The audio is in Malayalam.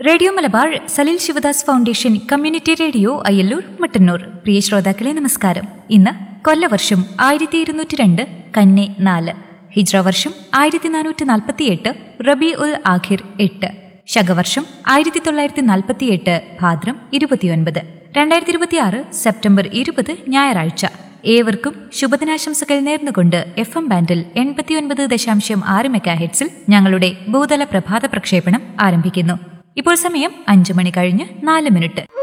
radio Malabar Salil Sivadas foundation community radio Ayyallur Mattannur പ്രിയ ശ്രോതാക്കളെ നമസ്കാരം ഇന്ന് കൊല്ലവർഷം ആയിരത്തി ഇരുന്നൂറ്റി രണ്ട് കന്നി നാല് ഹിജ്ര വർഷം ആയിരത്തി നാനൂറ്റി നാൽപ്പത്തിയെട്ട് റബി ഉൽ ആഖിർ എട്ട് ശകവർഷം ആയിരത്തി തൊള്ളായിരത്തി നാൽപ്പത്തിയെട്ട് ഭാദ്രം ഇരുപത്തിയൊൻപത് രണ്ടായിരത്തി ഇരുപത്തിയാറ് സെപ്റ്റംബർ ഇരുപത് ഞായറാഴ്ച ഏവർക്കും ശുഭദിനാശംസകൾ നേർന്നുകൊണ്ട് എഫ് എം ബാൻഡിൽ എൺപത്തിയൊൻപത് ദശാംശം ആറ് മെഗാ ഹെഡ്സിൽ ഞങ്ങളുടെ ഭൂതല പ്രഭാത പ്രക്ഷേപണം ആരംഭിക്കുന്നു ഇപ്പോൾ സമയം അഞ്ചു മണി കഴിഞ്ഞ് നാല് മിനിറ്റ്